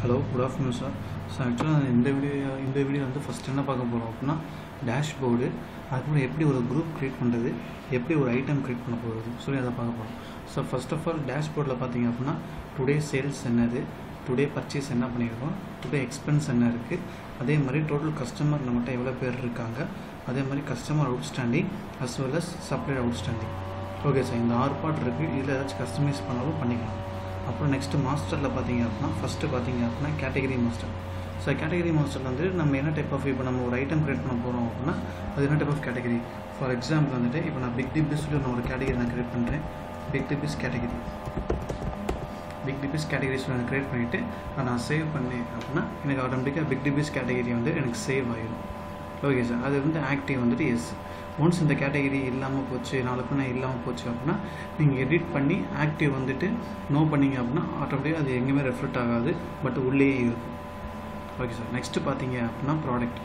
hello good afternoon sir so ஆக்சுவலாக இந்த video இந்த வீடியோ வந்து ஃபஸ்ட் என்ன பார்க்க போகிறோம் அப்படின்னா டேஷ்போர்டு அதுக்கப்புறம் எப்படி ஒரு குரூப் க்ரியேட் பண்ணுறது எப்படி ஒரு ஐட்டம் க்ரியேட் பண்ண போகிறது சொல்லி அதை பார்க்க போகிறோம் ஸோ ஃபர்ஸ்ட் ஆஃப் ஆல் டேஷ்போர்டில் பார்த்தீங்க அப்படின்னா டுடே சேல்ஸ் என்னது டுடே பர்ச்சேஸ் என்ன பண்ணியிருக்கோம் டுடே எக்ஸ்பென்ஸ் என்ன இருக்குது அதே மாதிரி டோட்டல் கஸ்டமர் நம்மகிட்ட எவ்வளோ பேர் இருக்காங்க அதே மாதிரி customer outstanding as well as supplier outstanding okay sir இந்த ஆறு பார்ட் இருக்குது இதில் ஏதாச்சும் கஸ்டமைஸ் பண்ணாலும் பண்ணிக்கலாம் அப்புறம் நெக்ஸ்ட்டு மாஸ்டரில் பார்த்தீங்க அப்படின்னா ஃபஸ்ட்டு பார்த்தீங்க அப்படின்னா கேட்டகரி மாஸ்டர் ஸோ கேட்டகரி மாஸ்டரில் வந்து நம்ம என்ன டைப் ஆஃப் இப்போ நம்ம ஒரு ஐட்டம் கிரியேட் பண்ண போகிறோம் அப்படின்னா அது என்ன type of category for example வந்துட்டு இப்போ நான் பிக் டிபிஸ் சொல்லி நான் ஒரு கேட்டகரி நான் கிரியேட் பண்ணுறேன் big dips category big dips categories நான் கிரியேட் பண்ணிவிட்டு அதை நான் சேவ் பண்ணேன் அப்படின்னா எனக்கு ஆட்டோமேட்டிக்காக பிக் டிபிஸ் கேட்டகரி வந்து எனக்கு சேவ் ஆகிடும் ஓகே சார் அது வந்து ஆக்டிவ் வந்துட்டு எஸ் ஒன்ஸ் இந்த கேட்டகரி இல்லாமல் போச்சு நாளுக்கு நான் இல்லாமல் போச்சு அப்படின்னா நீங்கள் எடிட் பண்ணி ஆக்டிவ் வந்துட்டு நோ பண்ணீங்க அப்படின்னா ஆட்டோமேட்டிக்காக அது எங்கேயுமே ரெஃப்ளெக்ட் ஆகாது பட் உள்ளேயே இருக்கும் ஓகே சார் நெக்ஸ்ட்டு பார்த்தீங்க அப்படின்னா ப்ராடக்ட்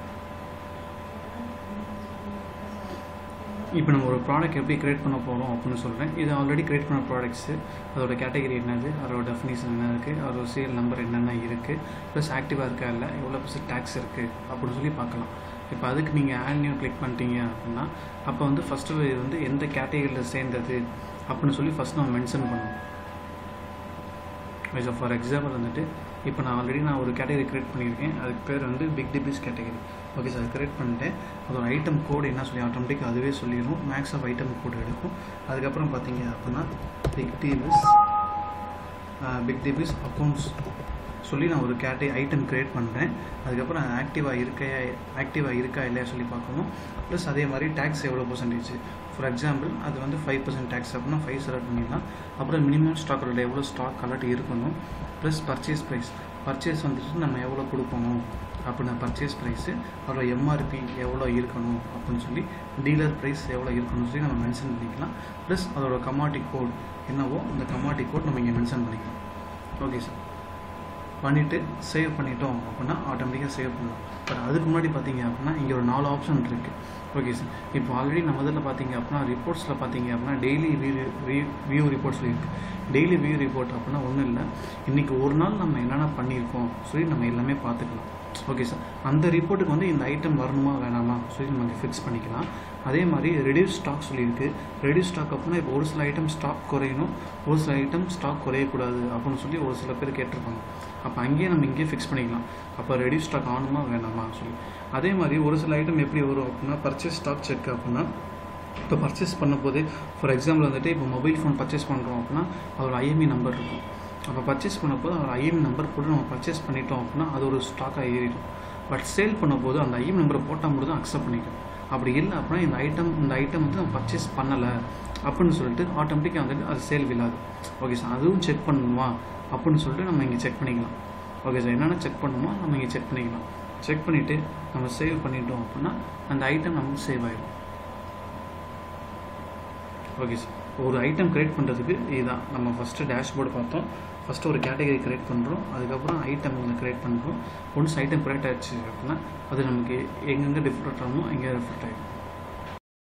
இப்போ நம்ம ஒரு ப்ராடக்ட் எப்படி கிரியேட் பண்ண போகிறோம் அப்படின்னு சொல்கிறேன் இது ஆல்ரெடி கிரியேட் பண்ண ப்ராடக்ட்ஸு அதோட கேட்டகரி என்னது அதோட டெஃபினேஷன் என்ன இருக்குது அதோட சேல் நம்பர் என்னென்ன இருக்குது ப்ளஸ் ஆக்டிவாக இருக்கா இல்லை எவ்வளோ பர்சன்ட் டேக்ஸ் இருக்குது அப்படின்னு சொல்லி பார்க்கலாம் இப்போ அதுக்கு நீங்கள் ஆட் நியூ கிளிக் பண்ணிட்டீங்க அப்படின்னா அப்போ வந்து ஃபஸ்ட்டு இது வந்து எந்த கேட்டகரியில் சேர்ந்தது அப்படின்னு சொல்லி ஃபஸ்ட் நம்ம மென்ஷன் பண்ணணும் ஸோ ஃபார் எக்ஸாம்பிள் வந்துட்டு இப்போ நான் ஆல்ரெடி நான் ஒரு கேட்டகரி க்ரியேட் பண்ணியிருக்கேன் அதுக்கு பேர் வந்து big dips category okay sir create பண்ணிட்டேன் அதோட ஐட்டம் கோடு என்ன சொல்லி ஆட்டோமேட்டிக் அதுவே சொல்லிடும் மேக்ஸ் ஆஃப் ஐட்டம் கோடு எடுக்கும் அதுக்கப்புறம் பார்த்தீங்க அப்படின்னா big dips big dips accounts சொல்லி நான் ஒரு கேட்டை ஐட்டம் க்ரியேட் பண்ணுறேன் அதுக்கப்புறம் ஆக்டிவாக இருக்கையா ஆக்டிவாக இருக்கா இல்லையா சொல்லி பார்க்கணும் ப்ளஸ் அதே மாதிரி டேக்ஸ் எவ்வளோ பர்சன்டேஜ் ஃபார் எக்ஸாம்பிள் அது வந்து ஃபைவ் பர்சன்ட் டேக்ஸ் அப்படின்னா ஃபைவ் செலக்ட் பண்ணிடலாம் அப்புறம் மினிமம் ஸ்டாக் அலர்ட் எவ்வளோ ஸ்டாக் அலர்ட் இருக்கணும் ப்ளஸ் பர்ச்சேஸ் ப்ரைஸ் பர்ச்சேஸ் வந்துட்டு நம்ம எவ்வளோ கொடுக்கணும் அப்படின்னா பர்ச்சேஸ் ப்ரைஸு அதோட எம்ஆர்பி எவ்வளோ இருக்கணும் அப்படின்னு சொல்லி டீலர் ப்ரைஸ் எவ்வளோ இருக்கணும்னு சொல்லி நம்ம மென்ஷன் பண்ணிக்கலாம் ப்ளஸ் அதோட கமாட்டி கோட் என்னவோ அந்த கமாட்டி கோட் நம்ம இங்கே மென்ஷன் பண்ணிக்கலாம் ஓகே சார் பண்ணிவிட்டு சேவ் பண்ணிட்டோம் அப்படின்னா ஆட்டோமேட்டிக்காக சேவ் பண்ணலாம் பட் அதுக்கு முன்னாடி பார்த்தீங்க அப்படின்னா இங்கே ஒரு நாலு ஆப்ஷன் இருக்குது ஓகே சார் இப்போ ஆல்ரெடி நம்ம இதில் பார்த்தீங்க அப்படின்னா ரிப்போர்ட்ஸில் பார்த்தீங்க அப்படின்னா டெய்லி வியூ வியூ ரிப்போர்ட்ஸ் இருக்குது டெய்லி வியூ ரிப்போர்ட் அப்படின்னா ஒன்றும் இல்லை இன்றைக்கி ஒரு நாள் நம்ம என்னென்ன பண்ணியிருக்கோம் சொல்லி நம்ம எல்லாமே பார்த்துக்கலாம் ஓகே சார் அந்த ரிப்போர்ட்டுக்கு வந்து இந்த ஐட்டம் வரணுமா வேணாமா சொல்லி நம்ம இங்கே ஃபிக்ஸ் பண்ணிக்கலாம் அதே மாதிரி ரெடியூஸ் ஸ்டாக் சொல்லியிருக்கு ரெடியூஸ் ஸ்டாக் அப்படின்னா இப்போ ஒரு சில ஐட்டம் ஸ்டாக் குறையணும் ஒரு சில ஐட்டம் ஸ்டாக் குறையக்கூடாது அப்படின்னு சொல்லி ஒரு சில பேர் கேட்டிருப்பாங்க அப்போ அங்கேயே நம்ம இங்கேயே ஃபிக்ஸ் பண்ணிக்கலாம் அப்போ ரெடியூஸ் ஸ்டாக் ஆகணுமா வேணாமா சொல்லி அதே மாதிரி ஒரு சில ஐட்டம் எப்படி வரும் அப்படின்னா பர்ச்சேஸ் ஸ்டாக் செக் அப்படின்னா இப்போ பர்ச்சேஸ் பண்ணும்போது ஃபார் எக்ஸாம்பிள் வந்துட்டு இப்போ மொபைல் ஃபோன் பர்ச்சேஸ் பண்ணுறோம் அப்படின்னா அதோட ஐஎம்இ நம்பர் இருக்கும் அப்போ பர்ச்சேஸ் பண்ணும்போது அதோட ஐஎம் நம்பர் போட்டு நம்ம பர்ச்சேஸ் பண்ணிட்டோம் அப்படின்னா அது ஒரு ஸ்டாக்காக ஏறிடும் பட் சேல் பண்ணும்போது அந்த ஐஎம் நம்பரை போட்டால் மட்டும் தான் அக்செப்ட் பண்ணிக்கும் அப்படி இல்லை அப்படின்னா இந்த ஐட்டம் இந்த ஐட்டம் வந்து நம்ம பர்ச்சேஸ் பண்ணலை அப்படின்னு சொல்லிட்டு ஆட்டோமேட்டிக்காக வந்துட்டு அது சேல் விழாது ஓகே சார் அதுவும் செக் பண்ணணுமா அப்படின்னு சொல்லிட்டு நம்ம இங்கே செக் பண்ணிக்கலாம் ஓகே சார் என்னென்ன செக் பண்ணணுமோ நம்ம இங்கே செக் பண்ணிக்கலாம் செக் பண்ணிவிட்டு நம்ம சேவ் பண்ணிட்டோம் அப்படின்னா அந்த ஐட்டம் நமக்கு சேவ் ஆகிடும் ஓகே சார் ஒரு ஐட்டம் க்ரியேட் பண்ணுறதுக்கு இதுதான் நம்ம ஃபஸ்ட்டு டேஷ்போர்டு பார்த்தோம் ஃபஸ்ட்டு ஒரு கேட்டகரி க்ரியேட் பண்ணுறோம் அதுக்கப்புறம் ஐட்டம் ஒன்று க்ரியேட் பண்ணுறோம் ஒன்ஸ் ஐட்டம் க்ரியேட் ஆச்சு அப்படின்னா அது நமக்கு எங்கெங்கே டிஃப்ரெண்ட் ஆகணுமோ அங்கே ரெஃப்ரெக்ட் ஆகிடும்